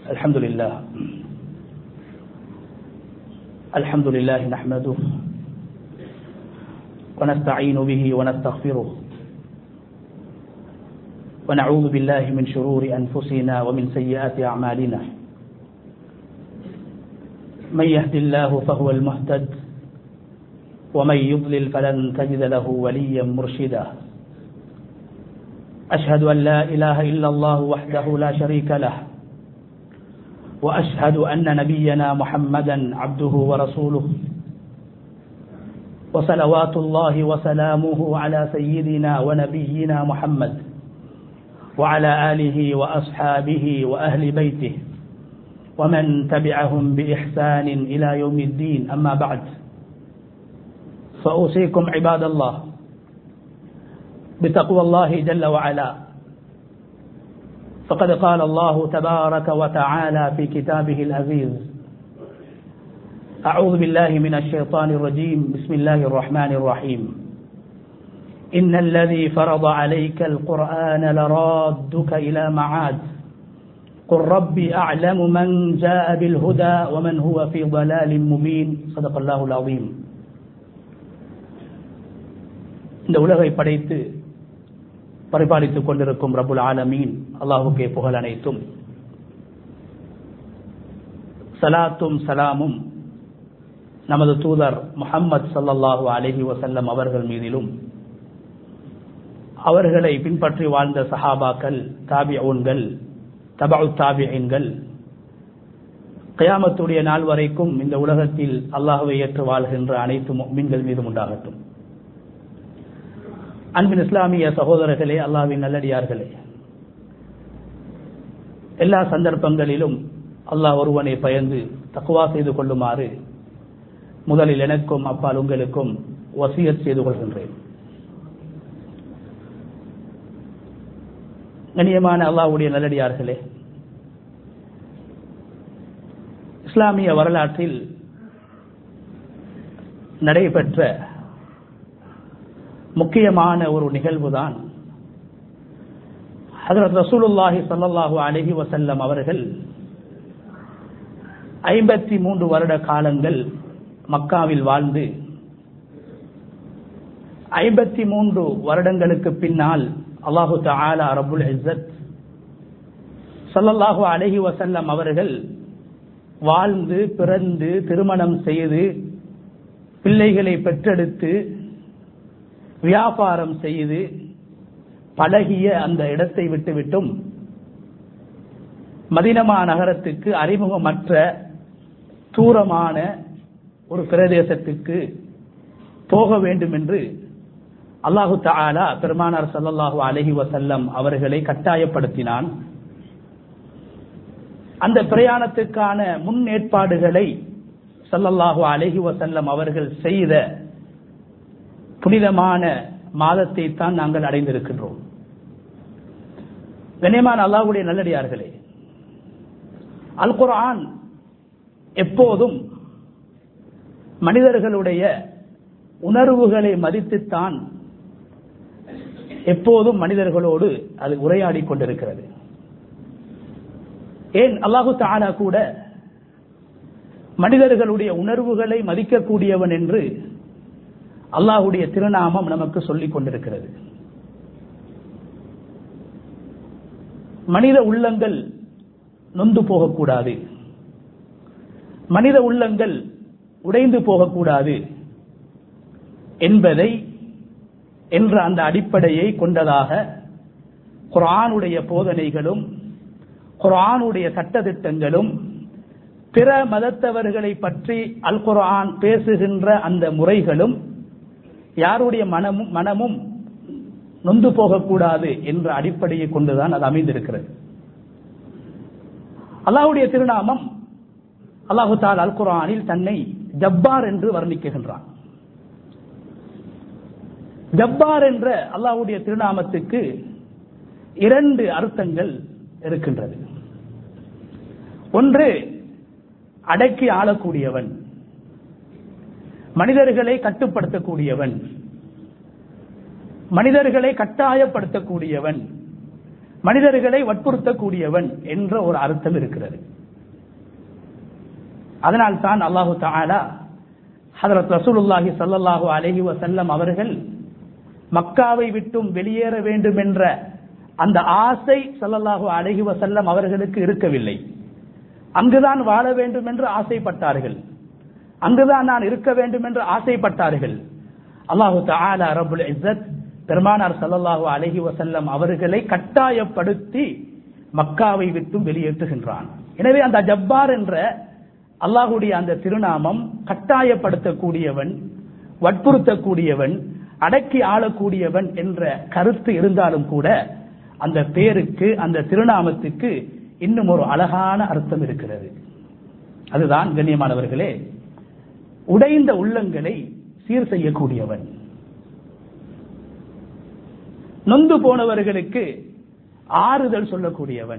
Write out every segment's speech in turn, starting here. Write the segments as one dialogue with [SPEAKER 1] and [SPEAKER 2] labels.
[SPEAKER 1] الحمد لله الحمد لله نحمده ونستعين به ونستغفره ونعوذ بالله من شرور أنفسنا ومن سيئات أعمالنا من يهد الله فهو المهتد ومن يضلل فلن تجد له وليا مرشدا أشهد أن لا إله إلا الله وحده لا شريك له وأشهد أن نبينا محمدا عبده ورسوله وصلوات الله وسلامه على سيدنا ونبينا محمد وعلى آله وأصحابه وأهل بيته ومن تبعهم بإحسان إلى يوم الدين أما بعد فأوصيكم عباد الله بتقوى الله جل وعلا فقد قال الله تبارك وتعالى في كتابه العزيز أعوذ بالله من الشيطان الرجيم بسم الله الرحمن الرحيم إن الذي فرض عليك القرآن لرادك إلى معاد قل ربي أعلم من جاء بالهدى ومن هو في ضلال مبين صدق الله العظيم இந்த உலகை படைத்து பரிபாலித்துக் கொண்டிருக்கும் ரபுல் ஆலமீன் அல்லாஹுக்கே புகழ் அனைத்தும் சலாத்தும் சலாமும் நமது தூதர் முகம்மது சல்லல்லாஹு அலஹி வசல்லம் அவர்கள் மீதிலும் அவர்களை பின்பற்றி வாழ்ந்த சஹாபாக்கள் தாபியூன்கள் தபு தாபியன்கள் கயாமத்துடைய நாள் வரைக்கும் இந்த உலகத்தில் அல்லாஹுவை ஏற்று வாழ்கின்ற அனைத்து மீன்கள் மீதும் உண்டாகட்டும் அன்பின் இஸ்லாமிய சகோதரர்களே அல்லாவின் நல்லடியார்களே எல்லா சந்தர்ப்பங்களிலும் அல்லாஹ் ஒருவனை பயந்து தக்குவா செய்து கொள்ளுமாறு முதலில் எனக்கும் அப்பால் உங்களுக்கும் வசியத் செய்து கொள்கின்றேன் கண்ணியமான அல்லாவுடைய நல்லடியார்களே இஸ்லாமிய வரலாற்றில் நடைபெற்ற முக்கியமான ஒரு நிகழ்வுதான் ஹதரத் ரசூலுல்லாஹி சல்லாஹூ அலஹி வசல்லம் அவர்கள் ஐம்பத்தி மூன்று வருட காலங்கள் மக்காவில் வாழ்ந்து ஐம்பத்தி மூன்று வருடங்களுக்கு பின்னால் அல்லாஹு தாலா ரபுல் இசத் சல்லல்லாஹு அலஹி வசல்லம் அவர்கள் வாழ்ந்து பிறந்து திருமணம் செய்து பிள்ளைகளை பெற்றெடுத்து வியாபாரம் செய்து பழகிய அந்த இடத்தை விட்டுவிட்டும் மதினமா நகரத்துக்கு அறிமுகமற்ற தூரமான ஒரு பிரதேசத்துக்கு போக வேண்டும் என்று அல்லாஹு தாலா பெருமானார் சல்லாஹூ அலஹி வசல்லம் அவர்களை கட்டாயப்படுத்தினான் அந்த பிரயாணத்துக்கான முன்னேற்பாடுகளை சல்லல்லாஹு அலஹி வசல்லம் அவர்கள் செய்த புனிதமான மாதத்தை தான் நாங்கள் அடைந்திருக்கின்றோம் கண்ணியமான அல்லாஹுடைய நல்லடியார்களே அல் குரான் எப்போதும் மனிதர்களுடைய உணர்வுகளை மதித்துத்தான் எப்போதும் மனிதர்களோடு அது உரையாடி கொண்டிருக்கிறது ஏன் அல்லாஹு தாலா கூட மனிதர்களுடைய உணர்வுகளை மதிக்கக்கூடியவன் என்று அல்லாஹுடைய திருநாமம் நமக்கு சொல்லிக் கொண்டிருக்கிறது மனித உள்ளங்கள் நொந்து போகக்கூடாது மனித உள்ளங்கள் உடைந்து போகக்கூடாது என்பதை என்ற அந்த அடிப்படையை கொண்டதாக குரானுடைய போதனைகளும் குரானுடைய சட்டத்திட்டங்களும் பிற மதத்தவர்களை பற்றி அல் குரான் பேசுகின்ற அந்த முறைகளும் யாருடைய மனமும் மனமும் நொந்து போகக்கூடாது என்ற அடிப்படையை கொண்டுதான் அது அமைந்திருக்கிறது அல்லாஹுடைய திருநாமம் அல்லாஹு தால் அல் குரானில் தன்னை ஜப்பார் என்று வர்ணிக்குகின்றான் ஜப்பார் என்ற அல்லாஹுடைய திருநாமத்துக்கு இரண்டு அர்த்தங்கள் இருக்கின்றது ஒன்று அடக்கி ஆளக்கூடியவன் மனிதர்களை கட்டுப்படுத்தக்கூடியவன் மனிதர்களை கட்டாயப்படுத்தக்கூடியவன் மனிதர்களை வற்புறுத்தக்கூடியவன் என்ற ஒரு அர்த்தம் இருக்கிறது அதனால் தான் அல்லாஹு தாலா ஹதரத் ரசூலுல்லாஹி சல்லல்லாஹு அலஹி வசல்லம் அவர்கள் மக்காவை விட்டும் வெளியேற வேண்டும் என்ற அந்த ஆசை சல்லல்லாஹு அலஹி வசல்லம் அவர்களுக்கு இருக்கவில்லை அங்குதான் வாழ வேண்டும் என்று ஆசைப்பட்டார்கள் அங்குதான் நான் இருக்க வேண்டும் என்று ஆசைப்பட்டார்கள் அல்லாஹு தாலா ரபுல் இஸ்ஸத் பெருமானார் சல்லல்லாஹு அலஹி வசல்லம் அவர்களை கட்டாயப்படுத்தி மக்காவை விட்டும் வெளியேற்றுகின்றான் எனவே அந்த ஜப்பார் என்ற அல்லாஹுடைய அந்த திருநாமம் கட்டாயப்படுத்தக்கூடியவன் வற்புறுத்தக்கூடியவன் அடக்கி ஆளக்கூடியவன் என்ற கருத்து இருந்தாலும் கூட அந்த பேருக்கு அந்த திருநாமத்துக்கு இன்னும் ஒரு அழகான அர்த்தம் இருக்கிறது அதுதான் கண்ணியமானவர்களே உடைந்த உள்ளங்களை சீர் செய்யக்கூடியவன் நொந்து போனவர்களுக்கு ஆறுதல் சொல்லக்கூடியவன்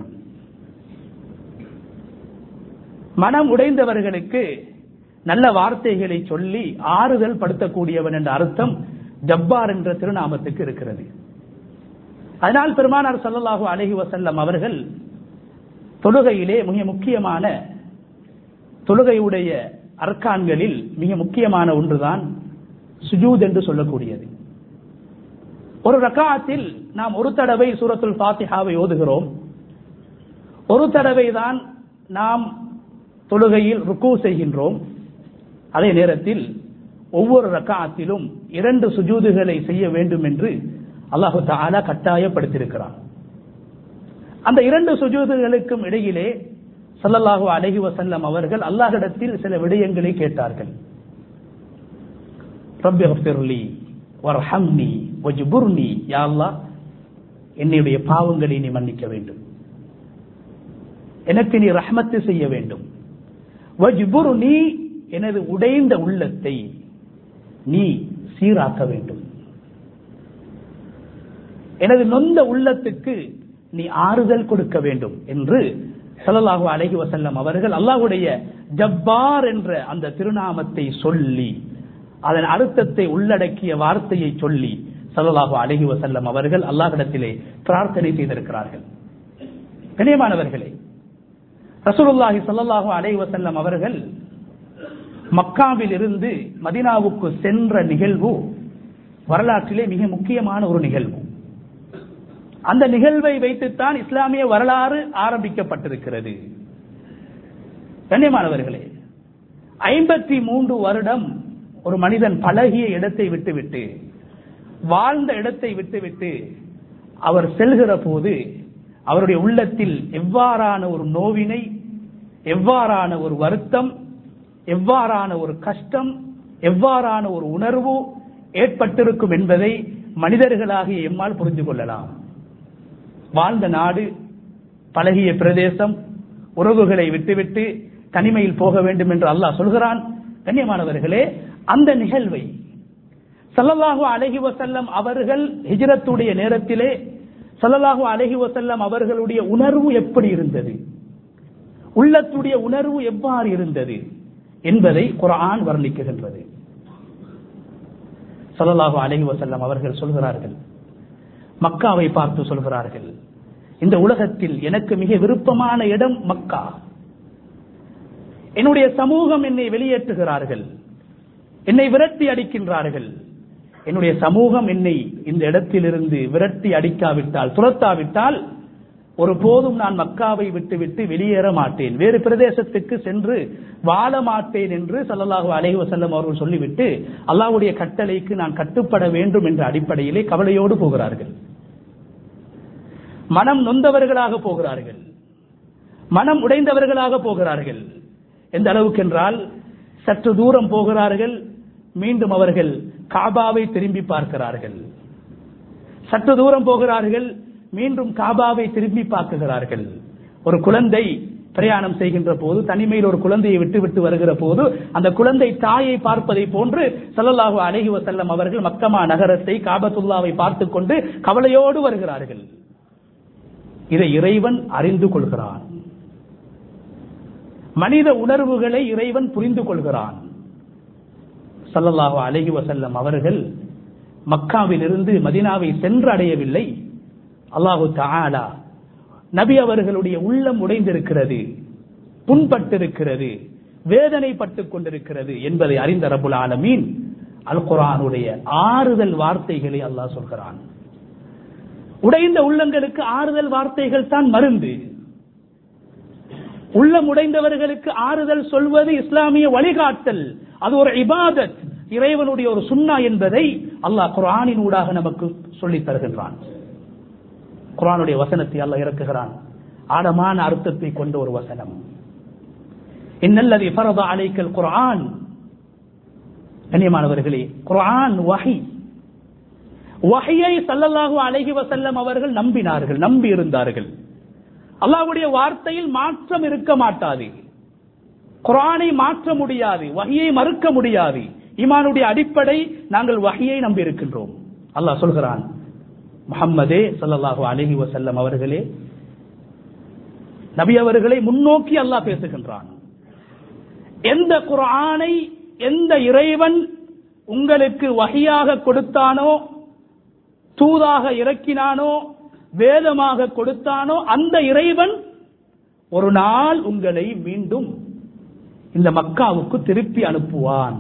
[SPEAKER 1] மனம் உடைந்தவர்களுக்கு நல்ல வார்த்தைகளை சொல்லி ஆறுதல் படுத்தக்கூடியவன் என்ற அர்த்தம் ஜப்பார் என்ற திருநாமத்துக்கு இருக்கிறது அதனால் பெருமானார் சல்லல்லாஹு அலஹி வசல்லம் அவர்கள் தொழுகையிலே மிக முக்கியமான தொழுகையுடைய அர்க்கான்களில் மிக முக்கியமான ஒன்றுதான் சுஜூத் என்று சொல்லக்கூடியது ஒரு ரக்காத்தில் நாம் ஒரு தடவை சூரத்துல் ஃபாத்திஹாவை ஓதுகிறோம் ஒரு தடவை தான் நாம் தொழுகையில் ருக்கு செய்கின்றோம் அதே நேரத்தில் ஒவ்வொரு ரக்காத்திலும் இரண்டு சுஜூதுகளை செய்ய வேண்டும் என்று அல்லாஹு தாலா கட்டாயப்படுத்தியிருக்கிறான் அந்த இரண்டு சுஜூதுகளுக்கும் இடையிலே சல்லல்லாஹு அலஹி வசல்லம் அவர்கள் அல்லாஹிடத்தில் சில விடயங்களை கேட்டார்கள் ரப்பி ஹஃபிர்லி வர்ஹம்னி வஜ்புர்னி யா அல்லாஹ் என்னுடைய பாவங்களை நீ மன்னிக்க வேண்டும் எனக்கு நீ ரஹ்மத்து செய்ய வேண்டும் வஜ்புர்னி எனது உடைந்த உள்ளத்தை நீ சீராக்க வேண்டும் எனது நொந்த உள்ளத்துக்கு நீ ஆறுதல் கொடுக்க வேண்டும் என்று சல்லல்லாஹு அலஹி வசல்லம் அவர்கள் அல்லாஹுடைய ஜப்பார் என்ற அந்த திருநாமத்தை சொல்லி அதன் அர்த்தத்தை உள்ளடக்கிய வார்த்தையை சொல்லி சல்லல்லாஹு அலஹி வசல்லம் அவர்கள் அல்லாஹிடத்திலே பிரார்த்தனை செய்திருக்கிறார்கள் கணியமானவர்களே ரசூலுல்லாஹி சல்லல்லாஹு அலஹி வசல்லம் அவர்கள் மக்காவில் இருந்து மதினாவுக்கு சென்ற நிகழ்வு வரலாற்றிலே மிக முக்கியமான ஒரு நிகழ்வு அந்த நிகழ்வை வைத்துத்தான் இஸ்லாமிய வரலாறு ஆரம்பிக்கப்பட்டிருக்கிறது கண்ணியமானவர்களே ஐம்பத்தி மூன்று வருடம் ஒரு மனிதன் பழகிய இடத்தை விட்டுவிட்டு வாழ்ந்த இடத்தை விட்டுவிட்டு அவர் செல்கிற போது அவருடைய உள்ளத்தில் எவ்வாறான ஒரு நோவினை எவ்வாறான ஒரு வருத்தம் எவ்வாறான ஒரு கஷ்டம் எவ்வாறான ஒரு உணர்வு ஏற்பட்டிருக்கும் என்பதை மனிதர்களாகிய எம்மால் புரிந்து கொள்ளலாம் வாழ்ந்த நாடு பழகிய பிரதேசம் உறவுகளை விட்டுவிட்டு தனிமையில் போக வேண்டும் என்று அல்லாஹ் சொல்கிறான் கண்ணியமானவர்களே அந்த நிகழ்வை சல்லல்லாஹு அலஹி வசல்லம் அவர்கள் ஹிஜரத்துடைய நேரத்திலே சல்லல்லாஹு அலஹி வசல்லம் அவர்களுடைய உணர்வு எப்படி இருந்தது உள்ளத்துடைய உணர்வு எவ்வாறு இருந்தது என்பதை குரான் வர்ணிக்குகின்றது சல்லல்லாஹு அலஹி வசல்லம் அவர்கள் சொல்கிறார்கள் மக்காவை பார்த்து சொல்கிறார்கள் இந்த உலகத்தில் எனக்கு மிக விருப்பமான இடம் மக்கா என்னுடைய சமூகம் என்னை வெளியேற்றுகிறார்கள் என்னை விரட்டி அடிக்கின்றார்கள் என்னுடைய சமூகம் என்னை இந்த இடத்திலிருந்து விரட்டி அடிக்காவிட்டால் துரத்தாவிட்டால் ஒரு போதும் நான் மக்காவை விட்டுவிட்டு வெளியேற மாட்டேன் வேறு பிரதேசத்துக்கு சென்று வாழ மாட்டேன் என்று சல்லல்லாஹு அலைஹி வசல்லம் அவர்கள் சொல்லிவிட்டு அல்லாஹ்வுடைய கட்டளைக்கு நான் கட்டுப்பட வேண்டும் என்ற அடிப்படையிலே கவலையோடு போகிறார்கள் மனம் நொந்தவர்களாக போகிறார்கள் மனம் உடைந்தவர்களாக போகிறார்கள் எந்த அளவுக்கு என்றால் சற்று தூரம் போகிறார்கள் மீண்டும் அவர்கள் காபாவை திரும்பி பார்க்கிறார்கள் சற்று தூரம் போகிறார்கள் மீண்டும் காபாவை திரும்பி பார்க்குகிறார்கள் ஒரு குழந்தை பிரயாணம் செய்கின்ற போது தனிமையில் ஒரு குழந்தையை விட்டு விட்டு வருகிற போது அந்த குழந்தை தாயை பார்ப்பதை போன்று சல்லல்லாஹு அலஹி வசல்லம் அவர்கள் மக்கமா நகரத்தை காபத்துல்லாவை பார்த்து கொண்டு கவலையோடு வருகிறார்கள் இதை இறைவன் அறிந்து கொள்கிறான் மனித உணர்வுகளை இறைவன் புரிந்து கொள்கிறான் சல்லல்லாஹு அலஹி வசல்லம் அவர்கள் மக்காவில் இருந்து மதினாவை சென்று அடையவில்லை அல்லாஹு தாலா நபி அவர்களுடைய உள்ளம் உடைந்திருக்கிறது புண்பட்டிருக்கிறது வேதனைப்பட்டுக் கொண்டிருக்கிறது என்பதை அறிந்த ரபுல் ஆலமீன் அல் குரானுடைய ஆறுதல் வார்த்தைகளை அல்லாஹ் சொல்கிறான் உடைந்த உள்ளங்களுக்கு ஆறுதல் வார்த்தைகள் தான் மருந்து உள்ளம் உடைந்தவர்களுக்கு ஆறுதல் சொல்வது இஸ்லாமிய வழிகாட்டல் அது ஒரு இபாதத் இறைவனுடைய ஒரு சுண்ணா என்பதை அல்லாஹ் குரானின் ஊடாக நமக்கு சொல்லித் தருகின்றான் குரானுடைய வசனத்தை அல்லாஹ் இறக்குகிறான் ஆழமான அர்த்தத்தை கொண்ட ஒரு வசனம் இன்னல்லதி ஃபரத அலைக்கல் குர்ஆன் கண்ணியமானவர்களே குர்ஆன் வஹி வஹியை ஸல்லல்லாஹு அலைஹி வஸல்லம் அவர்கள் நம்பினார்கள் நம்பி இருந்தார்கள் அல்லாஹ்வுடைய வார்த்தையில் மாற்றம் இருக்க மாட்டாது குர்ஆனை மாற்ற முடியாது வஹியை மறுக்க முடியாது ஈமானுடைய அடிப்படை நாங்கள் வஹியை நம்பி இருக்கின்றோம் அல்லாஹ் சொல்கிறான் முஹம்மதே ஸல்லல்லாஹு அலைஹி வஸல்லம் அவர்களே நபி அவர்களை முன்னோக்கி அல்லாஹ் பேசுகின்றான் எந்த குர்ஆனை எந்த இறைவன் உங்களுக்கு வகையாக கொடுத்தானோ தூதாக இறக்கினானோ வேதமாக கொடுத்தானோ அந்த இறைவன் ஒரு நாள் உங்களை மீண்டும் இந்த மக்காவுக்கு திருப்பி அனுப்புவான்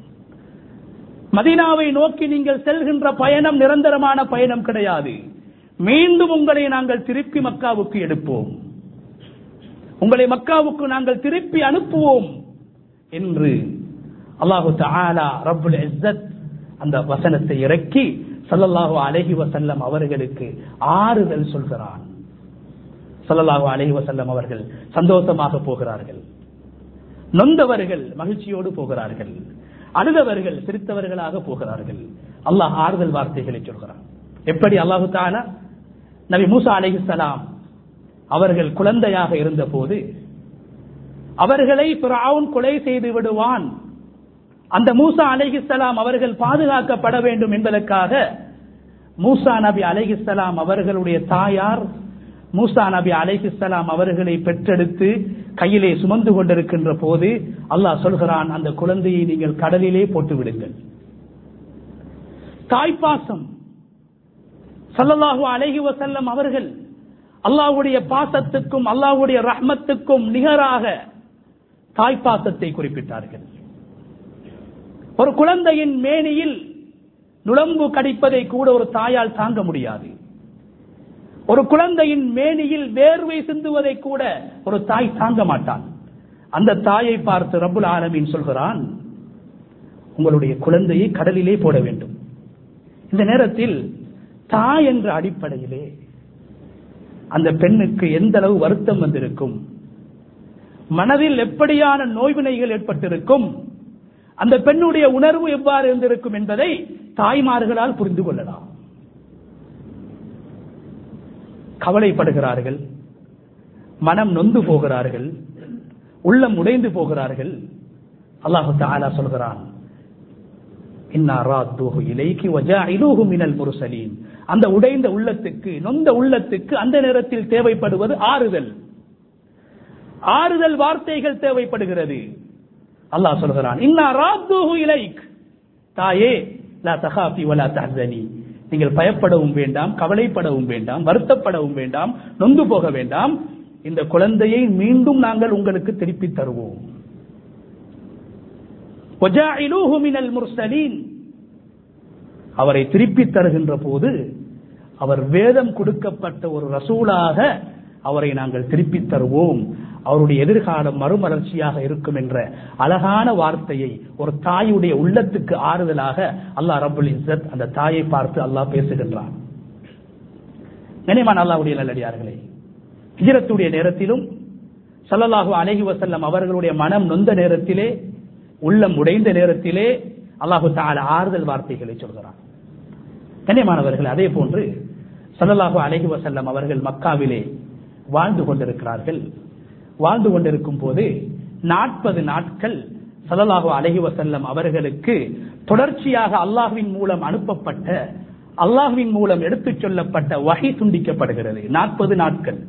[SPEAKER 1] மதீனாவை நோக்கி நீங்கள் செல்கின்ற பயணம் நிரந்தரமான பயணம் கிடையாது மீண்டும் உங்களை நாங்கள் திருப்பி மக்காவுக்கு எடுப்போம் உங்களை மக்காவுக்கு நாங்கள் திருப்பி அனுப்புவோம் என்று அல்லாஹு தஆலா ரப்புல் இஸ்ஸத் அந்த வசனத்தை இறக்கி ஸல்லல்லாஹு அலைஹி வஸல்லம் அவர்களுக்கு ஆறுதல் சொல்கிறான் ஸல்லல்லாஹு அலைஹி வஸல்லம் அவர்கள் சந்தோஷமாக போகிறார்கள் நொந்தவர்கள் மகிழ்ச்சியோடு போகிறார்கள் அழுதவர்கள் சிரித்தவர்களாக போகிறார்கள் அல்லாஹ் ஆறுதல் வார்த்தைகளை சொல்கிறான் எப்படி அல்லாஹு தாலா நபி மூசா அலைஹிஸ்ஸலாம் அவர்கள் குழந்தையாக இருந்த போது அவர்களை பிராவுன் கொலை செய்து விடுவான் அந்த மூசா அலைஹிஸ்ஸலாம் அவர்கள் பாதுகாக்கப்பட வேண்டும் என்பதற்காக மூசா நபி அலைஹிஸ்ஸலாம் அவர்களுடைய தாயார் மூசா நபி அலைஹிஸ்ஸலாம் அவர்களை பெற்றெடுத்து கையிலே சுமந்து கொண்டிருக்கின்ற போது அல்லாஹ் சொல்கிறான் அந்த குழந்தையை நீங்கள் கடலிலே போட்டு விடுங்கள் தாய்ப்பாசம் சல்லல்லாஹு அலைஹி வசல்லம் அவர்கள் அல்லாஹ்வுடைய பாசத்துக்கும் அல்லாஹ்வுடைய ரஹ்மத்துக்கும் நிகராக தாய்ப்பாசத்தை குறிப்பிட்டார்கள் ஒரு குழந்தையின் மேனியில் நுழம்பு கடிப்பதை கூட ஒரு தாயால் தாங்க முடியாது ஒரு குழந்தையின் மேனியில் வேர்வை சிந்துவதை கூட ஒரு தாய் தாங்க மாட்டான் அந்த தாயை பார்த்து ரப்புல் ஆலமீன் சொல்கிறான் உங்களுடைய குழந்தையை கடலிலே போட வேண்டும் இந்த நேரத்தில் தாய் என்ற அடிப்படையிலே அந்த பெண்ணுக்கு எந்த அளவு வருத்தம் வந்திருக்கும் மனதில் எப்படியான நோய்வினைகள் ஏற்பட்டிருக்கும் அந்த பெண்ணுடைய உணர்வு எவ்வாறு இருந்திருக்கும் என்பதை தாய்மார்களால் புரிந்து கொள்ளலாம் கவலைப்படுகிறார்கள் மனம் நொந்து போகிறார்கள் உள்ளம் உடைந்து போகிறார்கள் அல்லாஹு தாலா சொல்கிறான் அந்த உடைந்த உள்ளத்துக்கு நொந்த உள்ளத்துக்கு அந்த நேரத்தில் தேவைப்படுவது ஆறுதல் ஆறுதல் வார்த்தைகள் தேவைப்படுகிறது அல்லாஹ் சொல்கிறான் இன்னா ராத்தூஹு இலைக் தாயே லா தகாஃபி வலா தஹ்சனி நீங்கள் பயப்படவும் வேண்டாம் கவலைப்படவும் வேண்டாம் வருத்தப்படவும் வேண்டாம் நொந்து போக வேண்டாம் இந்த குழந்தையை மீண்டும் நாங்கள் உங்களுக்கு திருப்பி தருவோம் அவரை திருப்பி தருகின்ற போது அவர் வேதம் கொடுக்கப்பட்ட ஒரு ரசூலாக அவரை நாங்கள் திருப்பி தருவோம் அவருடைய எதிர்காலம் மறுமலர்ச்சியாக இருக்கும் என்ற அழகான வார்த்தையை ஒரு தாயுடைய உள்ளத்துக்கு ஆறுதலாக அல்லாஹ் ரபுல் இஸ்ஸத் அந்த தாயை பார்த்து அல்லாஹ் பேசுகின்றான் நினைவான் அல்லாவுடைய நல்லடியார்களே ஹிஜரத்துடைய நேரத்திலும் சல்லல்லாஹு அலஹி வசல்லம் அவர்களுடைய மனம் நொந்த நேரத்திலே உள்ளம் உடைந்த நேரத்திலே அல்லாஹு தால ஆறுதல் வார்த்தைகளை சொல்கிறான் கண்ணியமானவர்கள் அதே போன்று சல்லல்லாஹு அலஹி வசல்லம் அவர்கள் மக்காவிலே வாழ்ந்து கொண்டிருக்கிறார்கள் வாழ்ந்து கொண்டிருக்கும் போது நாற்பது நாட்கள் சல்லல்லாஹு அலஹி வசல்லம் அவர்களுக்கு தொடர்ச்சியாக அல்லாஹுவின் மூலம் அனுப்பப்பட்ட அல்லாஹுவின் மூலம் எடுத்துச் சொல்லப்பட்ட வகை துண்டிக்கப்படுகிறது நாற்பது நாட்கள்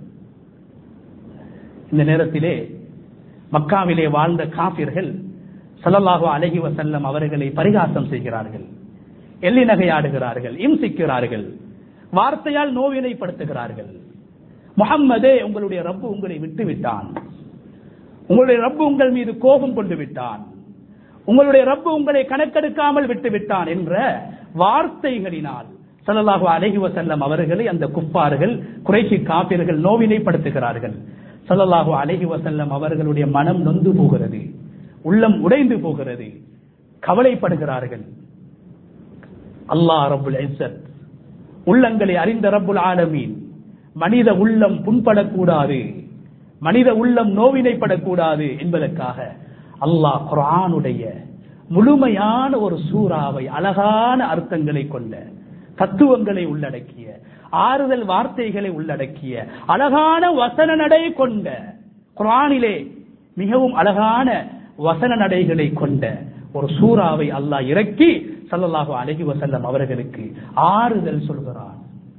[SPEAKER 1] இந்த நேரத்திலே மக்காவிலே வாழ்ந்த காபிர்கள் சல்லல்லாஹு அலஹி வசல்லம் அவர்களை பரிகாசம் செய்கிறார்கள் எள்ளி நகையாடுகிறார்கள் இம்சிக்கிறார்கள் வார்த்தையால் நோவினைப்படுத்துகிறார்கள் முகம்மதே உங்களுடைய ரப்பு உங்களை விட்டு விட்டான் உங்களுடைய ரப்பு உங்கள் மீது கோபம் கொண்டு விட்டான் உங்களுடைய ரப்பு உங்களை கணக்கெடுக்காமல் விட்டு விட்டான் என்ற வார்த்தைகளினால் ஸல்லல்லாஹு அலைஹி வஸல்லம் அவர்களை அந்த குப்பார்கள் குறைசி காப்பியர்கள் நோவினைப்படுத்துகிறார்கள் ஸல்லல்லாஹு அலைஹி வஸல்லம் அவர்களுடைய மனம் நொந்து போகிறது உள்ளம் உடைந்து போகிறது கவலைப்படுகிறார்கள் அல்லாஹ் ரப்புல் இஸ்ஸத் உள்ளங்களை அறிந்த ரப்புல் ஆலமீன் மனித உள்ளம் புண்படக்கூடாது மனித உள்ளம் நோவினைப்படக்கூடாது என்பதற்காக அல்லாஹ் குர்ஆனுடைய முழுமையான ஒரு சூறாவை அழகான அர்த்தங்களை கொண்ட தத்துவங்களை உள்ளடக்கிய ஆறுதல் வார்த்தைகளை உள்ளடக்கிய அழகான வசன நடை கொண்ட குர்ஆனிலே மிகவும் அழகான வசன நடைகளை கொண்ட ஒரு சூறாவை அல்லாஹ் இறக்கி ஸல்லல்லாஹு அலைஹி வஸல்லம் அவர்களுக்கு ஆறுதல் சொல்கிறான்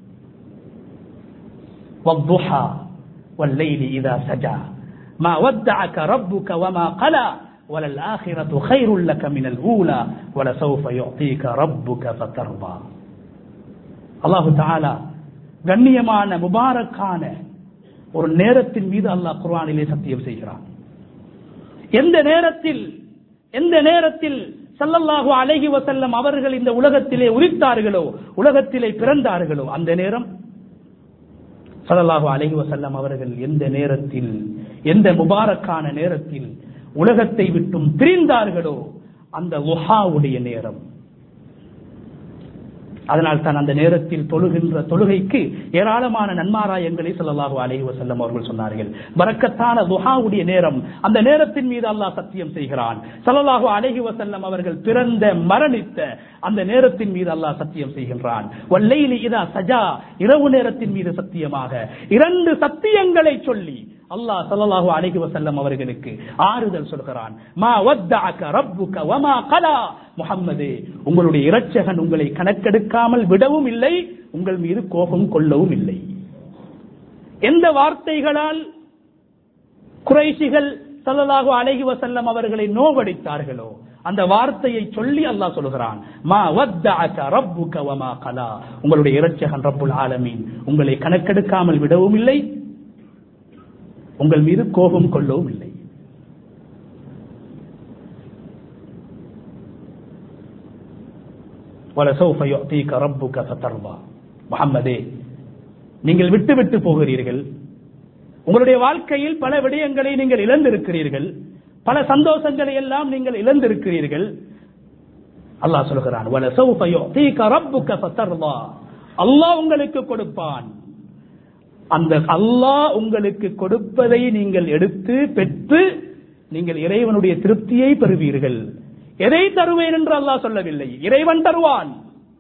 [SPEAKER 1] والضحى والليل إذا سجى ما ودعك ربك وما قلى وللآخرة خير لك من الأولى ولسوف يعطيك ربك فترضى الله تعالى கண்ணியமான முபாரக்கான ஒரு நேரத்தின் மீது அல்லாஹ் குர்ஆனிலே சத்தியம் செய்கிறான் எந்த நேரத்தில் எந்த நேரத்தில் ஸல்லல்லாஹு அலைஹி வஸல்லம் அவர்கள் இந்த உலகத்திலே உரித்தார்களோ உலகத்திலே பிறந்தார்களோ அந்த நேரம் ஸல்லல்லாஹு அலைஹி வஸல்லம் அவர்கள் எந்த நேரத்தில் எந்த முபாரக்கான நேரத்தில் உலகத்தை விட்டும் பிரிந்தார்களோ அந்த லுஹாவுடைய நேரம் அதனால் தான் அந்த நேரத்தில் தொழுகின்ற தொழுகைக்கு ஏராளமான நன்மாராயங்களை ஸல்லல்லாஹு அலைஹி வஸல்லம் அவர்கள் சொன்னார்கள் பரக்கத்தான துஹாவுடைய நேரம் அந்த நேரத்தின் மீது அல்லாஹ் சத்தியம் செய்கிறான் ஸல்லல்லாஹு அலைஹி வஸல்லம் அவர்கள் பிறந்த மரணித்த அந்த நேரத்தின் மீது அல்லாஹ் சத்தியம் செய்கின்றான் வல்லைலி இதா சஜா இரவு நேரத்தின் மீது சத்தியமாக இரண்டு சத்தியங்களை சொல்லி அல்லாஹ் ஸல்லல்லாஹு அலைஹி வஸல்லம் அவர்களுக்கு ஆறுதல் சொல்கிறான் மா வத்தஅக ரப்புக வமா கலா முஹம்மதே உங்களுடைய இரட்சகன் உங்களை கணக்கெடுக்காமல் விடவும் இல்லை உங்கள் மீது கோபம் கொள்ளவும் இல்லை எந்த வார்த்தைகளால் குறைஷிகள் ஸல்லல்லாஹு அலைஹி வஸல்லம் அவர்களை நோவடித்தார்களோ அந்த வார்த்தையை சொல்லி அல்லாஹ் சொல்கிறான் மா வத்தஅக ரப்புக வமா கலா உங்களுடைய இரட்சகன் ரப்புல் ஆலமீன் உங்களை கணக்கெடுக்காமல் விடவும் இல்லை உங்கள் மீது கோபம் கொள்ளவும் இல்லை وَلَسَوْفَ يُعْطِيكَ رَبُّكَ فَتَرْضَى முஹம்மதே நீங்கள் விட்டு விட்டு போகிறீர்கள் உங்களுடைய வாழ்க்கையில் பல விடயங்களை நீங்கள் இழந்திருக்கிறீர்கள் பல சந்தோஷங்களை எல்லாம் நீங்கள் இழந்திருக்கிறீர்கள் அல்லாஹ் சொல்கிறான் وَلَسَوْفَ يُعْطِيكَ رَبُّكَ فَتَرْضَى அல்லாஹ் உங்களுக்கு கொடுப்பான் அந்த அல்லாஹ் உங்களுக்கு கொடுப்பதை நீங்கள் எடுத்து பெற்று நீங்கள் இறைவனுடைய திருப்தியை பெறுவீர்கள் எதை தருவேன் என்று அல்லாஹ் சொல்லவில்லை இறைவன் தருவான்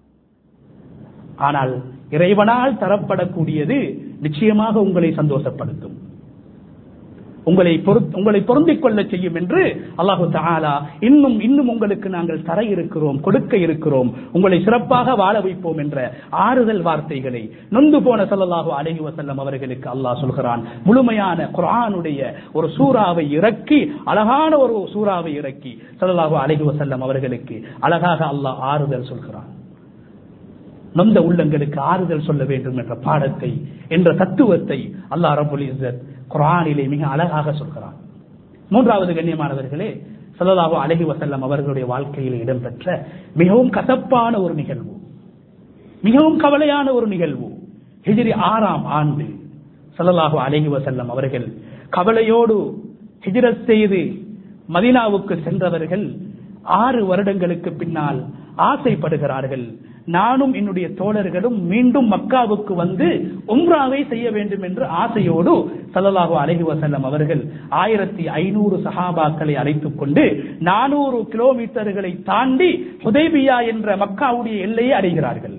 [SPEAKER 1] ஆனால் இறைவனால் தரப்படக்கூடியது நிச்சயமாக உங்களை சந்தோஷப்படுத்தும் உங்களை பொருத்- உங்களை பொருந்திக் கொள்ள செய்யும் என்று அல்லாஹு தஆலா இன்னும் இன்னும் உங்களுக்கு நாங்கள் தர இருக்கிறோம் கொடுக்க இருக்கிறோம் உங்களை சிறப்பாக வாழ வைப்போம் என்ற ஆறுதல் வார்த்தைகளை நொந்து போன ஸல்லல்லாஹு அலைஹி வஸல்லம் அவர்களுக்கு அல்லாஹ் சொல்கிறான் முழுமையான குர்ஆனுடைய ஒரு சூறாவை இறக்கி அழகான ஒரு சூறாவை இறக்கி ஸல்லல்லாஹு அலைஹி வஸல்லம் அவர்களுக்கு அழகாக அல்லாஹ் ஆறுதல் சொல்கிறான் நொந்த உள்ளங்களுக்கு ஆறுதல் சொல்ல வேண்டும் என்ற பாடத்தை என்ற தத்துவத்தை அல்லாஹ் ரபுல் இஸ்ஸத் குர்ஆனிலே மிக அழகாக சொல்கிறான் மூன்றாவது கண்ணியமானவர்களே ஸல்லல்லாஹு அலைஹி வஸல்லம் அவர்களுடைய வாழ்க்கையில் இடம்பெற்ற மிகவும் கசப்பான ஒரு நிகழ்வு மிகவும் கவலையான ஒரு நிகழ்வு ஹிஜ்ரி ஆறாம் ஆண்டு ஸல்லல்லாஹு அலைஹி வஸல்லம் அவர்கள் கவலையோடு ஹிஜ்ரத் செய்து மதீனாவுக்கு சென்றவர்கள் ஆறு வருடங்களுக்கு பின்னால் ஆசைப்படுகிறார்கள் நானும் என்னுடைய தோழர்களும் மீண்டும் மக்காவுக்கு வந்து உம்ராவை செய்ய வேண்டும் என்று ஆசையோடு ஸல்லல்லாஹு அலைஹி வஸல்லம் அவர்கள் ஆயிரத்தி ஐநூறு சஹாபாக்களை அழைத்துக் கொண்டு நானூறு கிலோமீட்டர்களை தாண்டி ஹுதைபியா என்ற மக்காவுடைய எல்லையை அடைகிறார்கள்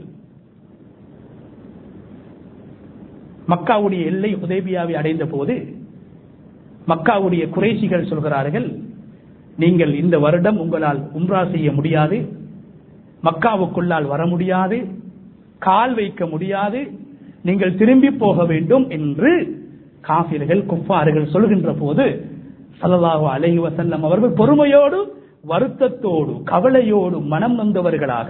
[SPEAKER 1] மக்காவுடைய எல்லை ஹுதைபியாவை அடைந்த போது மக்காவுடைய குறைசிகள் சொல்கிறார்கள் நீங்கள் இந்த வருடம் உங்களால் உம்ரா செய்ய முடியாது மக்காவுக்குள்ளால் வர முடியாது கால் வைக்க முடியாது நீங்கள் திரும்பி போக வேண்டும் என்று காபிர்கள் குஃபார்கள் சொல்கின்ற போது ஸல்லல்லாஹு அலைஹி வஸல்லம் அவர்கள் பொறுமையோடு வருத்தத்தோடு கவலையோடு மனம் நொந்தவர்களாக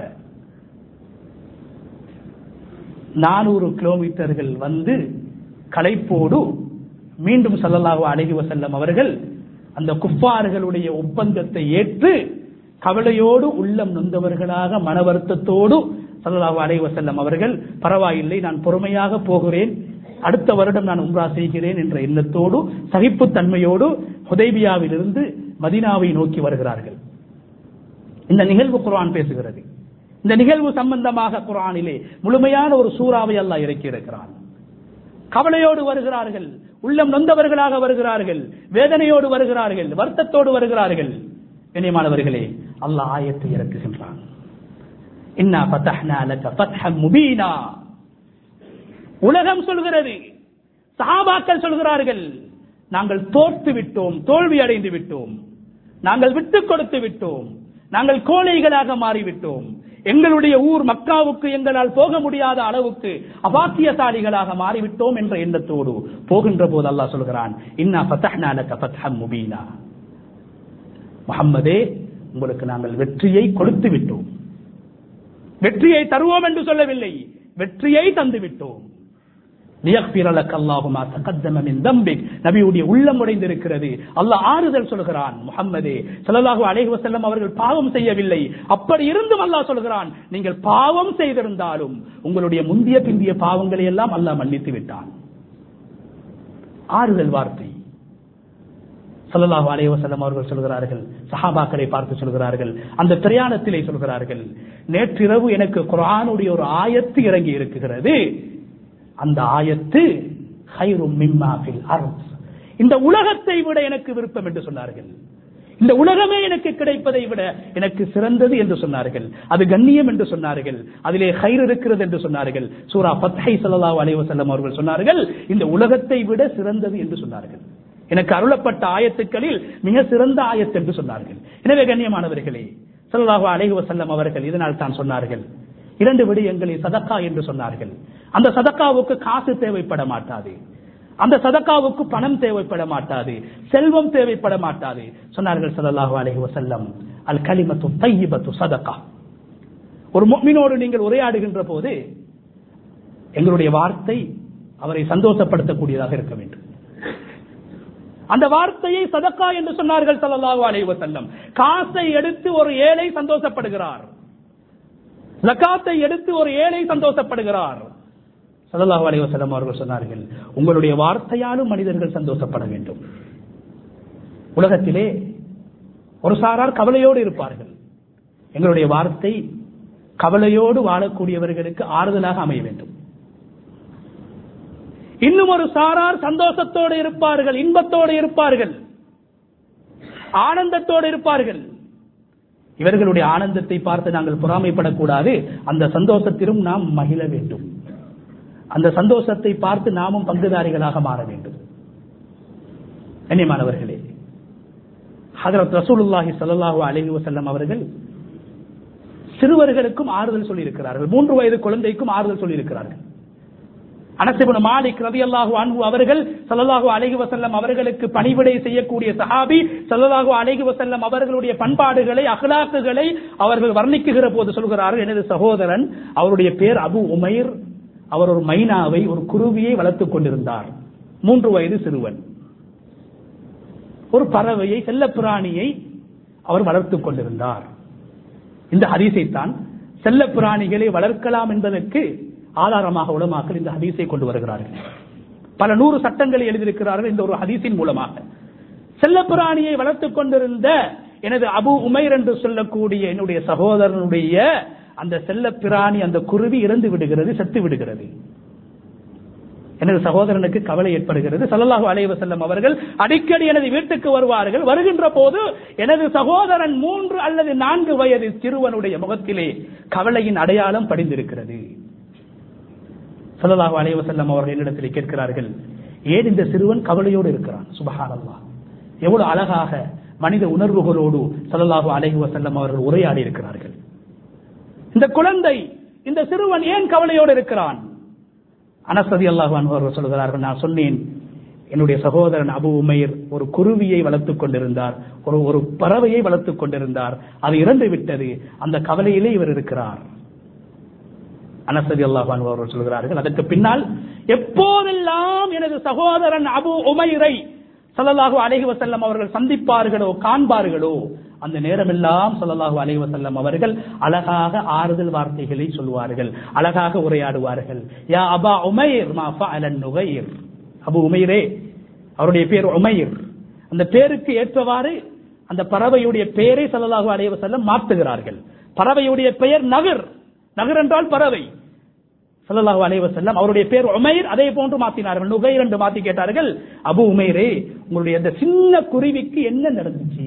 [SPEAKER 1] நானூறு கிலோமீட்டர்கள் வந்து களைப்போடு மீண்டும் ஸல்லல்லாஹு அலைஹி வஸல்லம் அவர்கள் அந்த குப்பார்களுடைய ஒப்பந்தத்தை ஏற்று கவலையோடு உள்ளம் நொந்தவர்களாக மன வருத்தத்தோடு சல்லல்லாஹு அலைஹி வஸல்லம் அவர்கள் பரவாயில்லை நான் பொறுமையாக போகிறேன் அடுத்த வருடம் நான் உம்ரா செய்கிறேன் என்ற எண்ணத்தோடு சகிப்புத்தன்மையோடு ஹுதைபியாவிலிருந்து மதீனாவை நோக்கி வருகிறார்கள் இந்த நிகழ்வு குர்ஆன் பேசுகிறது இந்த நிகழ்வு சம்பந்தமாக குர்ஆனிலே முழுமையான ஒரு சூறாவை அல்லாஹ் இறக்கி இருக்கிறான் கவலையோடு வருகிறார்கள் உள்ளம் நொந்தவர்களாக வருகிறார்கள் வேதனையோடு வருகிறார்கள் வருத்தத்தோடு வருகிறார்கள் கண்ணியமானவர்களே அல்லாஹ் ஆயத்தை இறக்குகின்றான் இன்னா ஃபதஹ்னா லக ஃபத்ஹம் முபீனா உலகம் சொல்கிறது சஹாபாக்கள் சொல்கிறார்கள் நாங்கள் தோற்று விட்டோம் தோல்வி அடைந்து விட்டோம் நாங்கள் விட்டுக் கொடுத்து விட்டோம் நாங்கள் கோழைகளாக மாறிவிட்டோம் எங்களுடைய ஊர் மக்காவுக்கு எங்களால் போக முடியாத அளவுக்கு அபாக்கியசாலிகளாக மாறிவிட்டோம் என்ற எண்ணத்தோடு போகின்ற போது அல்லாஹ் சொல்கிறான் இன்னா ஃபதஹ்னா லக ஃபத்ஹம் முபீனா முஹம்மதே உங்களுக்கு நாங்கள் வெற்றியை கொடுத்து விட்டோம் வெற்றியை தருவோம் என்று சொல்லவில்லை வெற்றியை தந்து விட்டோம் நபியுடைய உள்ளம் உடைந்திருக்கிறது அல்லாஹ் ஆறுதல் சொல்கிறான் முகம்மதே சல்லல்லாஹு அலைஹி வஸல்லம் அவர்கள் பாவம் செய்யவில்லை அப்படி இருந்தும் அல்லாஹ் சொல்கிறான் நீங்கள் பாவம் செய்திருந்தாலும் உங்களுடைய முந்திய பிந்திய பாவங்களை எல்லாம் அல்லாஹ் மன்னித்து விட்டான் ஆறுதல் வார்த்தை சல்லல்லாஹு அலைஹி வஸல்லம் அவர்கள் சொல்கிறார்கள் சஹாபாக்களை பார்த்து சொல்கிறார்கள் அந்த பிரயாணத்திலே சொல்கிறார்கள் நேற்றிரவு எனக்கு குர்ஆனுடைய ஒரு ஆயத்து இறங்கி இருக்கிறது அந்த ஆயத்து ஹைரும் மிம்மா ஃபில் அர்த் இந்த உலகத்தை விட எனக்கு விருப்பம் என்று சொன்னார்கள் இந்த உலகமே எனக்கு கிடைப்பதை விட எனக்கு சிறந்தது என்று சொன்னார்கள் அது கண்ணியம் என்று சொன்னார்கள் அதிலே ஹைர் இருக்கிறது என்று சொன்னார்கள் சூரா பத்ஹை ஸல்லல்லாஹு அலைஹி வஸல்லம் அவர்கள் சொன்னார்கள் இந்த உலகத்தை விட சிறந்தது என்று சொன்னார்கள் எனக்கு அருளப்பட்ட ஆயத்துக்களில் மிக சிறந்த ஆயத்து என்று சொன்னார்கள் எனவே கண்ணியமானவர்களே ஸல்லல்லாஹு அலைஹி வஸல்லம் அவர்கள் இதனால் தான் சொன்னார்கள் இரண்டு விடயங்களை சதக்கா என்று சொன்னார்கள் அந்த சதக்காவுக்கு காசு தேவைப்பட மாட்டாது அந்த சதக்காவுக்கு பணம் தேவைப்பட மாட்டாது செல்வம் தேவைப்பட மாட்டாது சொன்னார்கள் ஸல்லல்லாஹு அலைஹி வஸல்லம் அல் கலிமத்து தையிபத்து சதக்கா ஒரு முஃமினோடு நீங்கள் உரையாடுகின்ற போது எங்களுடைய வார்த்தை அவரை சந்தோஷப்படுத்தக்கூடியதாக இருக்க வேண்டும் அந்த வார்த்தையை சதக்கா என்று சொன்னார்கள் ஸல்லல்லாஹு அலைஹி வஸல்லம் காசை எடுத்து ஒரு ஏழை சந்தோஷப்படுகிறார் ஜகாத்தை எடுத்து ஒரு ஏழை சந்தோஷப்படுகிறார் சல்லல்லாஹு அலைஹி வஸல்லம் அவர்கள் சொன்னார்கள் உங்களுடைய வார்த்தையாலும் மனிதர்கள் சந்தோஷப்பட வேண்டும் உலகத்திலே ஒரு சாரார் கவலையோடு இருப்பார்கள் எங்களுடைய வார்த்தை கவலையோடு வாழக்கூடியவர்களுக்கு ஆறுதலாக அமைய வேண்டும் இன்னும் ஒரு சாரார் சந்தோஷத்தோடு இருப்பார்கள் இன்பத்தோடு இருப்பார்கள் ஆனந்தத்தோடு இருப்பார்கள் இவர்களுடைய ஆனந்தத்தை பார்த்து நாங்கள் பொறாமைப்படக்கூடாது அந்த சந்தோஷத்திலும் நாம் மகிழ வேண்டும் அந்த சந்தோஷத்தை பார்த்து நாமும் பங்குதாரிகளாக மாற வேண்டும் கண்ணியமானவர்களே ஹதரத் ரசூலுல்லாஹி ஸல்லல்லாஹு அலைஹி வஸல்லம் அவர்கள் சிறுவர்களுக்கும் ஆறுதல் சொல்லியிருக்கிறார்கள் மூன்று வயது குழந்தைக்கும் ஆறுதல் சொல்லியிருக்கிறார்கள் அனசிபுன் மாலிக் ரதியல்லாஹு அன்ஹு அவர்கள் ஸல்லல்லாஹு அலைஹி வஸல்லம் அவர்களுக்கு பணிவிடை செய்யக்கூடிய சஹாபி ஸல்லல்லாஹு அலைஹி வஸல்லம் அவர்களுடைய பண்பாடுகளை அகலாக்குகளை அவர்கள் வர்ணிக்குகிற போது சொல்கிறார்கள் எனது சகோதரன் அவருடைய பேர் அபு உமைர் அவர் ஒரு மைனாவை ஒரு குருவியை வளர்த்துக் கொண்டிருந்தார் மூன்று வயது சிறுவன் ஒரு பறவையை செல்ல பிராணியை அவர் வளர்த்துக் கொண்டிருந்தார் இந்த ஹதீஸைத்தான் செல்ல பிராணிகளை வளர்க்கலாம் என்பதற்கு ஆதாரமாக உலமாக்கள் இந்த ஹதீஸை கொண்டு வருகிறார்கள் பல நூறு சட்டங்களை எழுதியிருக்கிறார்கள் இந்த ஒரு ஹதீஸின் மூலமாக செல்லப்பிராணியை வளர்த்துக் கொண்டிருந்த எனது அபு உமைர் என்று சொல்லக்கூடிய என்னுடைய சகோதரனுடைய அந்த செல்ல பிராணி அந்த குருவி இறந்து விடுகிறது செத்து விடுகிறது எனது சகோதரனுக்கு கவலை ஏற்படுகிறது சல்லல்லாஹு அலைஹி வஸல்லம் அவர்கள் அடிக்கடி எனது வீட்டுக்கு வருவார்கள் வருகின்ற போது எனது சகோதரன் மூன்று அல்லது நான்கு வயது சிறுவனுடைய முகத்திலே கவலையின் அடையாளம் படிந்திருக்கிறது சல்லல்லாஹு அலைஹி வஸல்லம் அவர்கள் என்னிடத்தில் கேட்கிறார்கள் ஏன் இந்த சிறுவன் கவலையோடு இருக்கிறான் சுபஹானல்லாஹ் எவ்வளவு அழகாக மனித உணர்வுகளோடு சல்லல்லாஹு அலைஹி வஸல்லம் அவர்கள் உரையாடி இருக்கிறார்கள் இந்த குழந்தை இந்த சிறுவன் ஏன் கவலையோடு இருக்கிறான் அனசதி அல்லாஹு அவர்கள் சொல்கிறார்கள் நான் சொன்னேன் என்னுடைய சகோதரன் அபு உமைர் ஒரு குருவியை வளர்த்துக் கொண்டிருந்தார் ஒரு ஒரு பறவையை வளர்த்துக் கொண்டிருந்தார் அது இறந்து விட்டது அந்த கவலையிலே இவர் இருக்கிறார் அனசதி அல்லாஹான் அவர்கள் சொல்கிறார்கள் அதற்கு பின்னால் எப்போதெல்லாம் எனது சகோதரன் அபு உமைரை ஸல்லல்லாஹு அலைஹி வஸல்லம் அவர்கள் சந்திப்பார்களோ காண்பார்களோ அந்த நேரமெல்லாம் ஸல்லல்லாஹு அலைஹி வஸல்லம் அவர்கள் அழகாக ஆறுதல் வார்த்தைகளை சொல்வார்கள் அழகாக உரையாடுவார்கள் யா அபா உமைர் மா ஃபஅலன் நுகைர் அபு உமைரே அவருடைய பேர் உமைர் அந்த பேருக்கு ஏற்றவாறு அந்த பறவையுடைய பெயரை ஸல்லல்லாஹு அலைஹி வஸல்லம் மாற்றுகிறார்கள் பறவையுடைய பெயர் நகர் நகர் என்றால் பறவை ஸல்லல்லாஹு அலைஹி வஸல்லம் அவருடைய பேர் உமைர் அதே போன்று மாத்தினார்கள் நுகைர் என்று மாத்தி கேட்டார்கள் அபு உமைரே உங்களுடைய அந்த சின்ன குருவிக்கு என்ன நடந்துச்சு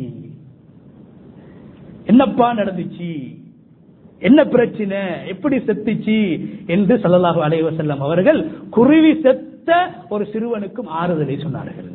[SPEAKER 1] என்னப்பா நடந்துச்சு என்ன பிரச்சனை எப்படி செத்துச்சு என்று ஸல்லல்லாஹு அலைஹி வஸல்லம் அவர்கள் குருவி செத்த ஒரு சிறுவனுக்கும் ஆறுதலை சொன்னார்கள்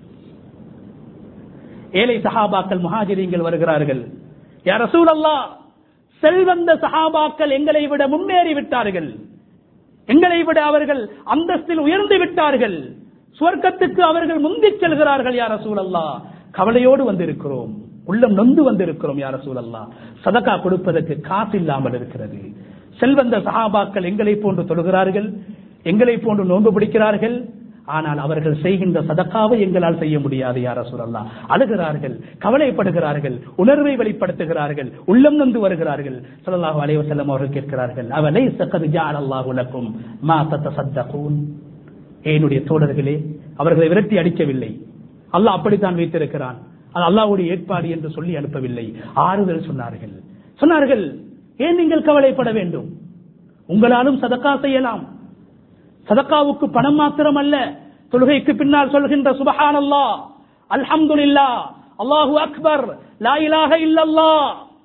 [SPEAKER 1] ஏழை சஹாபாக்கள் முஹாஜிரீங்கள் வருகிறார்கள் யார் ரசூலல்லாஹ் செல்வந்த சஹாபாக்கள் எங்களை விட முன்னேறி விட்டார்கள் எங்களை விட அவர்கள் அந்தஸ்தில் உயர்ந்து விட்டார்கள் சுவர்க்கத்துக்கு அவர்கள் முந்திச் செல்கிறார்கள் யார் ரசூலல்லா கவலையோடு வந்திருக்கிறோம் உள்ளம் நொந்து வந்திருக்கிறோம் யார் ரசூலல்லா சதக்கா கொடுப்பதற்கு காசு இல்லாமல் இருக்கிறது செல்வந்த சஹாபாக்கள் எங்களை போன்று தொழுகிறார்கள் எங்களை போன்று நோன்பு பிடிக்கிறார்கள் ஆனால் அவர்கள் செய்கின்ற சதக்காவை எங்களால் செய்ய முடியாது யார் ரசூலல்லா அழுகிறார்கள் கவலைப்படுகிறார்கள் உணர்வை வெளிப்படுத்துகிறார்கள் உள்ளம் நொந்து வருகிறார்கள் ஸல்லல்லாஹு அலைஹி வஸல்லம் அவர்கள் கேட்கிறார்கள் அவலை சக்கது ஜஅலல்லாஹு லக்கும் மா தத்தசத்தகூன் என்னுடைய தோழர்களே அவர்களை விரட்டி அடிக்கவில்லை அல்லாஹ் அப்படித்தான் வைத்திருக்கிறான் அது அல்லாஹ்வுடைய ஏற்பாடு என்று சொல்லி அனுப்பவில்லை ஆறுதல் சொன்னார்கள் சொன்னார்கள் ஏன் நீங்கள் கவலைப்பட வேண்டும் உங்களாலும் சதக்கா செய்யலாம் சதக்காவுக்கு பணம் மாத்திரம் அல்ல தொழுகைக்கு பின்னால் சொல்கின்ற சுபஹான் அல்லா அல்ஹம்துலில்லா அல்லாஹு அக்பர் லா இலாஹ இல்லல்லாஹ்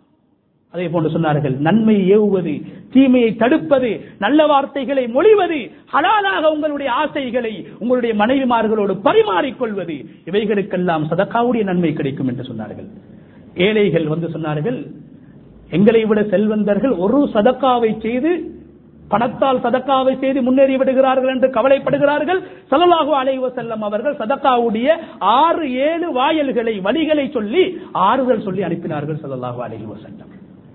[SPEAKER 1] அதே போன்று சொன்னார்கள் நன்மை ஏவுவது தீமையை தடுப்பது நல்ல வார்த்தைகளை மொழிவது ஹலாலாக உங்களுடைய ஆசைகளை உங்களுடைய மனைவிமார்களோடு பரிமாறிக்கொள்வது இவைகளுக்கெல்லாம் சதக்காவுடைய நன்மை கிடைக்கும் என்று சொன்னார்கள் ஏழைகள் வந்து சொன்னார்கள் எங்களை விட செல்வந்தர்கள் ஒரு சதக்காவை செய்து பணத்தால் சதக்காவை செய்து முன்னேறி விடுகிறார்கள் என்று கவலைப்படுகிறார்கள் சல்லல்லாஹு அலைஹி வஸல்லம் அவர்கள் சதக்காவுடைய ஆறு ஏழு வாயல்களை வழிகளை சொல்லி ஆறுதல் சொல்லி அனுப்பினார்கள் சல்லல்லாஹு அலைஹி வஸல்லம்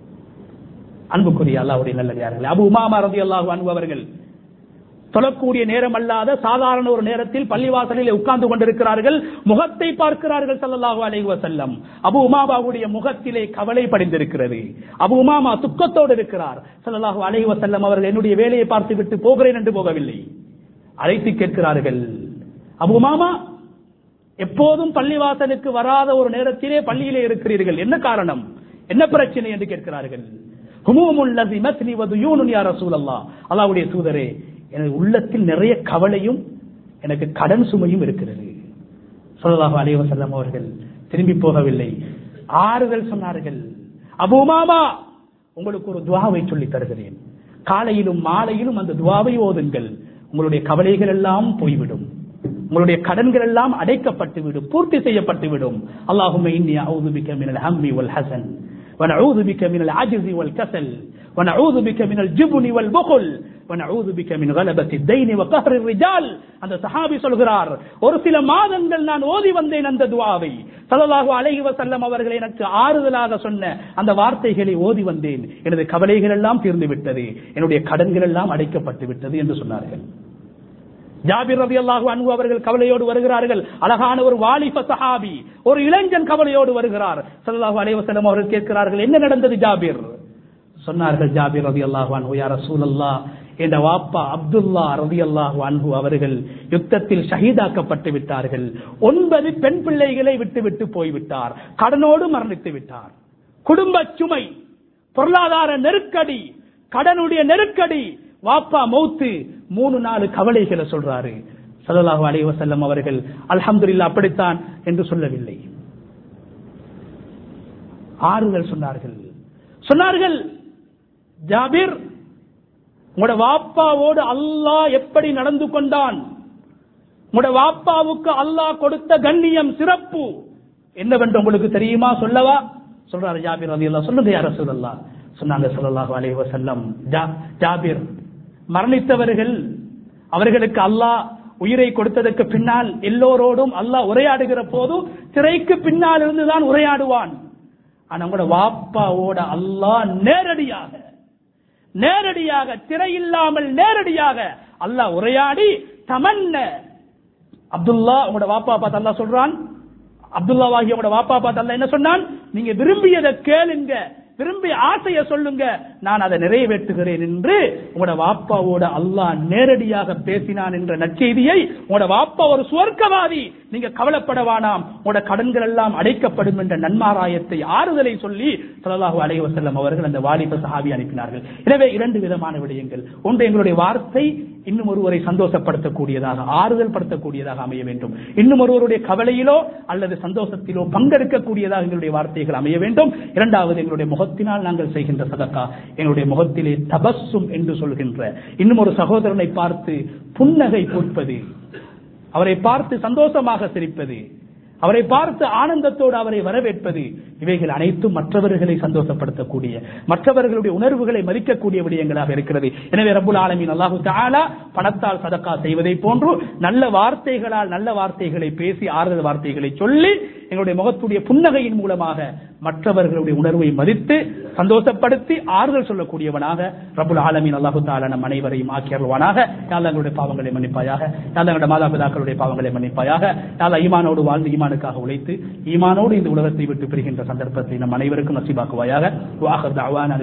[SPEAKER 1] அன்புக்குரிய அல்லாஹ்வுடைய நல்லடியார்கள் அபு உமாமா ரலியல்லாஹு அன்ஹு அவர்கள் தொழக்கூடிய நேரம் அல்லாத சாதாரண ஒரு நேரத்தில் பள்ளிவாசலில் உட்கார்ந்து கொண்டிருக்கிறார்கள் முகத்தை பார்க்கிறார்கள் சல்லல்லாஹு அலைஹி வஸல்லம் அபு உமாமாவுடைய முகத்திலே கவலை படிந்திருக்கிறது அபு உமாமா துக்கத்தோடு இருக்கிறார் சல்லல்லாஹு அலைஹி வஸல்லம் அவர்கள் என்னுடைய வேலையை பார்த்து விட்டு போகிறேன் என்று போகவில்லை அழைத்து கேட்கிறார்கள் அபு உமாமா எப்போதும் பள்ளிவாசலுக்கு வராத ஒரு நேரத்திலே பள்ளியிலே இருக்கிறீர்கள் என்ன காரணம் என்ன பிரச்சனை என்று கேட்கிறார்கள் ஹுமூமுல்லதி மத்னி வதுயூனுன் யா ரசூலல்லாஹ் அல்லாஹ்வுடைய தூதரே எனது உள்ளத்தில் நிறைய கவலையும் எனக்கு கடன் சுமையும் இருக்கிறது சொல்லலாக அலைவ செல்லம் அவர்கள் திரும்பி போகவில்லை ஆறுதல் சொன்னார்கள் அபு உமாமா உங்களுக்கு ஒரு துவாவை சொல்லி தருகிறேன் காலையிலும் மாலையிலும் அந்த துவாவை ஓதுங்கள் உங்களுடைய கவலைகள் எல்லாம் போய்விடும் உங்களுடைய கடன்கள் எல்லாம் அடைக்கப்பட்டு விடும் பூர்த்தி செய்யப்பட்டு விடும் அல்லாஹும் இன்னி அவுது பிக்க மினல் ஹம்மி வல் ஹசன் ونعوذ بك من العجز والكسل ونعوذ بك من الجبن والبخل ونعوذ بك من غلبة الدين وقهر الرجال அந்த சஹாபி சொல்கிறார் ஒரு சில மாதங்கள் நான் ஓதி வந்தேன் அந்த துவாவை ஸல்லல்லாஹு அலைஹி வஸல்லம் அவர்கள் எனக்கு ஆறுதலாக சொன்ன அந்த வார்த்தைகளை ஓதி வந்தேன் எனது கவலைகள் எல்லாம் தீர்ந்து விட்டது என்னுடைய கடன்கள் எல்லாம் அடைக்கப்பட்டு விட்டது என்று சொன்னார்கள் ஜாபிர் ரவி அல்லாஹு அன்பு அவர்கள் கவலையோடு வருகிறார்கள் அழகான ஒரு வாலிப சஹாபி ஒரு இளைஞன் கவலையோடு வருகிறார் சல்லாஹு அலைவசலம் அவர்கள் கேட்கிறார்கள் என்ன நடந்தது ஜாபிர் சொன்னார்கள் ஜாபிர் ரவி அல்லாஹு அன்பு யார் ரசூலல்லா என்ற வாப்பா அப்துல்லா ரவி அல்லாஹு அன்பு அவர்கள் யுத்தத்தில் ஷஹீதாக்கப்பட்டு விட்டார்கள் ஒன்பது பெண் பிள்ளைகளை விட்டு விட்டு போய்விட்டார் கடனோடு மரணித்து விட்டார் குடும்ப சுமை பொருளாதார நெருக்கடி கடனுடைய நெருக்கடி வாப்பா மௌத்து மூணு நாலு கவலைகளை சொல்றாரு சல்லல்லாஹு அலைஹி வஸல்லம் அவர்கள் அல்ஹம்துலில்லாஹ் அப்படித்தான் என்று சொல்லவில்லை ஆறுதல் சொன்னார்கள் சொன்னார்கள் ஜாபிர் உங்களோட வாப்பாவோடு அல்லாஹ் எப்படி நடந்து கொண்டான் உங்களோட வாப்பாவுக்கு அல்லாஹ் கொடுத்த கண்ணியம் சிறப்பு என்னவென்று உங்களுக்கு தெரியுமா சொல்லவா சொல்றாரு ஜாபிர் ரலியல்லாஹு சொல்லுங்க யார சொல்லலாம் சொன்னாங்க ஸல்லல்லாஹு அலைஹி வஸல்லம் ஜாபிர் மரணித்தவர்கள் அவர்களுக்கு அல்லாஹ் உயிரை கொடுத்ததற்கு பின்னால் எல்லோரோடும் அல்லாஹ் உரையாடுகிற போது திரைக்கு பின்னால் இருந்துதான் உரையாடுவான் ஆனா உங்களோட வாப்பாவோட அல்லாஹ் நேரடியாக நேரடியாக திரை இல்லாமல் நேரடியாக அல்லாஹ் உரையாடி தமன்ன அப்துல்லா உங்களோட வாப்பா பார்த்து அல்லாஹ் சொல்றான் அப்துல்லாவாகி உங்களோட வாப்பா பார்த்து அல்லாஹ் என்ன சொன்னான் நீங்க விரும்பியதை கேளுங்க விரும்பி ஆசைய சொல்லுங்க நான் அதை நிறைவேற்றுகிறேன் என்று உங்களோட வாப்பாவோட அல்லாஹ் நேரடியாக பேசினான் என்ற நற்செய்தியை உங்களோட வாப்பா ஒரு சுவர்க்கவாதி நீங்க கவலைப்பட வேணாம் உங்களோட கடன்கள் எல்லாம் அடைக்கப்படும் என்ற நன்மாராயத்தை ஆறுதலை சொல்லி ஸல்லல்லாஹு அலைஹி வஸல்லம் அவர்கள் அந்த வாலிப சஹாபி அனுப்பினார்கள் எனவே இரண்டு விதமான விடயங்கள் ஒன்று எங்களுடைய வார்த்தை இன்னும் ஒருவரை சந்தோஷப்படுத்தக்கூடியதாக ஆறுதல் படுத்தக்கூடியதாக அமைய வேண்டும் இன்னும் ஒருவருடைய கவலையிலோ அல்லது சந்தோஷத்திலோ பங்கெடுக்கக்கூடியதாக எங்களுடைய வார்த்தைகள் அமைய வேண்டும் இரண்டாவது எங்களுடைய முகத்தினால் நாங்கள் செய்கின்ற சதக்கா எங்களுடைய முகத்திலே தபஸ்ஸும் என்று சொல்கின்ற இன்னும் ஒரு சகோதரனை பார்த்து புன்னகை பூட்பது அவரை பார்த்து சந்தோஷமாக சிரிப்பது அவரை பார்த்து ஆனந்தத்தோடு அவரை வரவேற்பது இவைகள் அனைத்தும் மற்றவர்களை சந்தோஷப்படுத்தக்கூடிய மற்றவர்களுடைய உணர்வுகளை மதிக்கக்கூடிய விடயங்களாக இருக்கிறது எனவே ரபுல் ஆலமின் அல்லாஹு தாலா பணத்தால் சதக்கா செய்வதை போன்று நல்ல வார்த்தைகளால் நல்ல வார்த்தைகளை பேசி ஆறுதல் வார்த்தைகளை சொல்லி எங்களுடைய முகத்துடைய புன்னகையின் மூலமாக மற்றவர்களுடைய உணர்வை மதித்து சந்தோஷப்படுத்தி ஆறுதல் சொல்லக்கூடியவனாக ரபுல் ஆலமின் அல்லாஹு தாலா நம் அனைவரையும் ஆக்கியருவானாக யாழ்லங்களுடைய பாவங்களை மன்னிப்பாயாக யாழ்லங்களுடைய மாதாபிதாக்களுடைய பாவங்களை மன்னிப்பாயாக யாழ் ஈமானோடு வாழ்ந்து ஈமானுக்காக உழைத்து ஈமானோடு இந்த உலகத்தை விட்டு பிரிகின்ற சந்தர்ப்பத்தை நம் அனைவருக்கும் நசிபாக்குவாயாக வாஹர் தாவான்